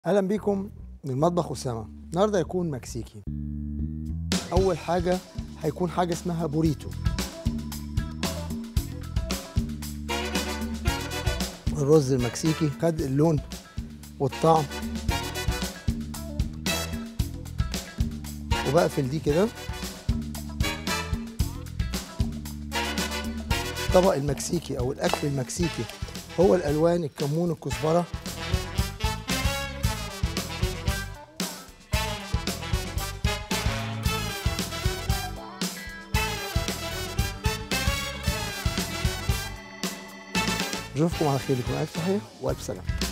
اهلا بيكم من المطبخ اسامه النهارده هيكون مكسيكي اول حاجه هيكون حاجه اسمها بوريتو الرز المكسيكي خد اللون والطعم وبقفل دي كده الطبق المكسيكي او الاكل المكسيكي هو الالوان الكمون الكزبره نشوفكم على خير يكون الف صحيح والف سلامه